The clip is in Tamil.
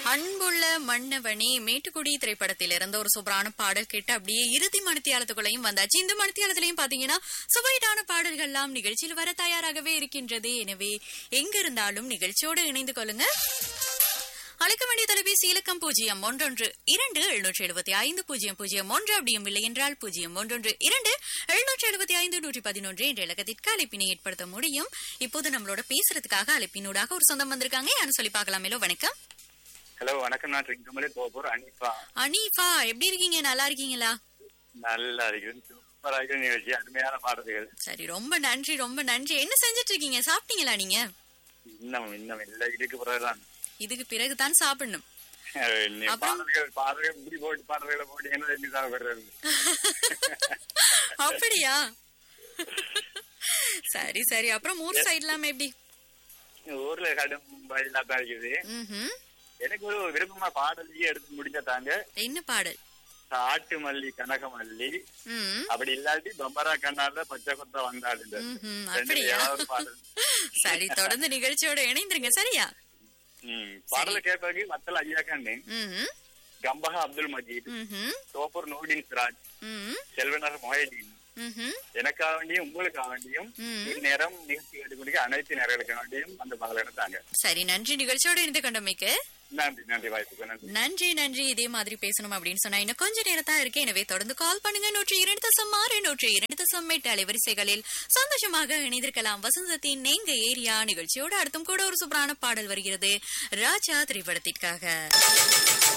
அன்புள்ள மன்னவனே மேட்டுக்குடி திரைப்படத்தில் இருந்த ஒரு சூப்பரான பாடல் கேட்டு அப்படியே இறுதி மணித்தியாலத்துக்குள்ளையும் வந்தாச்சு இந்த மணித்தியாலத்திலையும் பாத்தீங்கன்னா சுவைடான பாடல்கள் எல்லாம் நிகழ்ச்சியில் வர தயாராகவே இருக்கின்றது எனவே எங்க இருந்தாலும் நிகழ்ச்சியோடு இணைந்து கொள்ளுங்க அழைக்க வேண்டிய தொலைபேசி இலக்கம் பூஜ்ஜியம் ஒன்றொன்று இரண்டு எழுநூற்றி எழுபத்தி ஐந்து பூஜ்ஜியம் பூஜ்ஜியம் ஒன்று அப்படியும் இல்லை என்றால் பூஜ்ஜியம் ஒன்றொன்று இரண்டு எழுநூற்றி எழுபத்தி ஐந்து நூற்றி பதினொன்று என்ற இலக்கத்திற்கு அழைப்பினை ஏற்படுத்த முடியும் இப்போது நம்மளோட பேசுறதுக்காக அழைப்பினூடாக ஒரு சொந்தம் வந்திருக்காங்க யாரும் சொல்லி பார்க்கலாமேலோ வணக்கம் ஹலோ வணக்கம் நான் ட்ரிங்கமலே போகப்போர் அனிஃபா அனீஃபா எப்படி இருக்கீங்க நல்லா இருக்கீங்களா நல்லா இருக்குது சூப்பரா இருக்கிற நிகழ்ச்சி அருமையான பாடல்கள் சரி ரொம்ப நன்றி ரொம்ப நன்றி என்ன செஞ்சுட்டு இருக்கீங்க சாப்பிட்டீங்களா நீங்க இன்னும் இன்னும் இல்லை இதுக்கு பிறகுதான் இதுக்கு பிறகுதான் சாப்பிடணும் அஹ் நீ அப்புறம்? பாடல்கள் பாடல்கள் இப்படி போட்டு பாடல்களை போட்டு என்ன எப்படி சாப்பிடுறது அப்படியா சரி சரி அப்புறம் ஊர் சைட்லாம் எப்படி ஊர்ல கடும் வயலா தான் இருக்குது ம்ஹும். எனக்கு ஒரு விருப்பமா பாடலையே எடுத்து முடிஞ்சா தாங்க என்ன பாடல் ஆட்டு மல்லி கனக மல்லி ம் அப்படி இல்லாட்டி பம்பரா கண்ணால பச்சை கொத்த வந்தாள் ம்ஹும். அப்படியா ஏதாவது பாடல் சரி தொடர்ந்து நிகழ்ச்சியோட இணைந்துருங்க சரியா ம் பாடலை கேட்பதற்கு வத்தல் ஐயா கண்ணு ம்ஹும். கம்பகா அப்துல் மஜீத் ம்ஹும். தோப்பூர் நூடின் சிராஜ் ம். செல்வனர் மொஹிதீன் ம்ஹும். எனக்காக வேண்டியும் உங்களுக்காக வேண்டியும் ம். இந்நேரம் நிகழ்ச்சி கேட்டுக்கொண்டு அனைத்து நேர்களுக்கு வேண்டியும் அந்த பாடல் எடுத்தாங்க சரி நன்றி நிகழ்ச்சியோட இணைந்து கொண்டமைக்கு நன்றி நன்றி வாய்ப்புக்கு நன்றி நன்றி நன்றி இதே மாதிரி பேசணும் அப்படின்னு சொன்னா இன்னும் கொஞ்ச நேரம் தான் இருக்கு எனவே தொடர்ந்து கால் பண்ணுங்க நூற்றி இரண்டு தசம் ஆறு நூற்றி இரண்டு தசம் எட்டு அலைவரிசைகளில் சந்தோஷமாக இணைந்திருக்கலாம் வசந்தத்தின் எங்க ஏரியா நிகழ்ச்சியோட அடுத்தும் கூட ஒரு சூப்பரான பாடல் வருகிறது ராஜா திரைப்படத்திற்காக